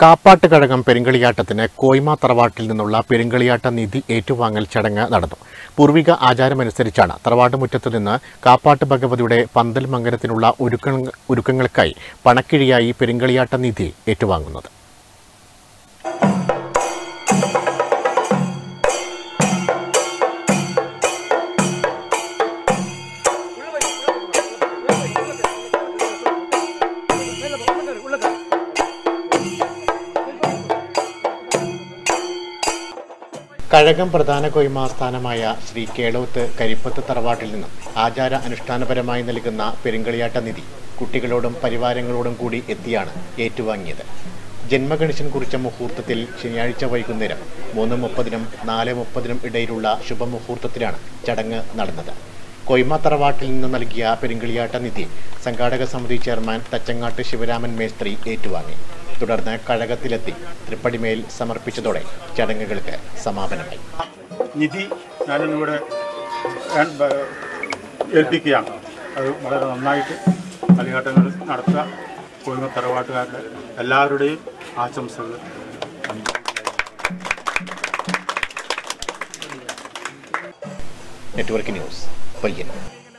കാപ്പാട്ട് കഴകം പെരുങ്കളിയാട്ടത്തിന് കോയ്മ തറവാട്ടിൽ നിന്നുള്ള പെരുങ്കളിയാട്ട നിധി ഏറ്റുവാങ്ങൽ ചടങ്ങ് നടന്നു പൂർവിക ആചാരമനുസരിച്ചാണ് തറവാട്ട് മുറ്റത്ത് നിന്ന് കാപ്പാട്ട് ഭഗവതിയുടെ പന്തൽ മംഗലത്തിനുള്ള ഒരുക്കങ്ങ ഒരുക്കങ്ങൾക്കായി പണക്കിഴിയായി പെരുങ്കളിയാട്ട നിധി ഏറ്റുവാങ്ങുന്നത് കഴകം പ്രധാന കൊയ്മാസ്ഥാനമായ ശ്രീ കേളോത്ത് കരിപ്പത്ത് തറവാട്ടിൽ നിന്നും ആചാര അനുഷ്ഠാനപരമായി നൽകുന്ന പെരുങ്കളിയാട്ട നിധി കുട്ടികളോടും പരിവാരങ്ങളോടും കൂടി എത്തിയാണ് ഏറ്റുവാങ്ങിയത് ജന്മഗണിശൻ കുറിച്ച മുഹൂർത്തത്തിൽ ശനിയാഴ്ച വൈകുന്നേരം മൂന്ന് മുപ്പതിനും നാല് മുപ്പതിനും ഇടയിലുള്ള ശുഭമുഹൂർത്തത്തിലാണ് ചടങ്ങ് നടന്നത് കൊയ്മ തറവാട്ടിൽ നിന്ന് നൽകിയ പെരുങ്കളിയാട്ട നിധി സംഘാടക സമിതി ചെയർമാൻ തച്ചങ്ങാട്ട് ശിവരാമൻ മേസ്ത്രി ഏറ്റുവാങ്ങി തുടർന്ന് കഴകത്തിലെത്തി തൃപ്പടിമേൽ സമർപ്പിച്ചതോടെ ചടങ്ങുകൾക്ക് സമാപനമായി നിധി ഞാനിന്നിവിടെ ഏൺ- ബ- ഏൽപ്പിക്കുകയാണ് അത് വളരെ നന്നായിട്ട് കളിയാട്ടങ്ങൾ നടത്തുക കോഴിമ തറവാട്ടുകാരുടെ എല്ലാവരുടെയും ആശംസകൾ നെറ്റ്വർക്ക് ന്യൂസ് പയ്യന്നൂർ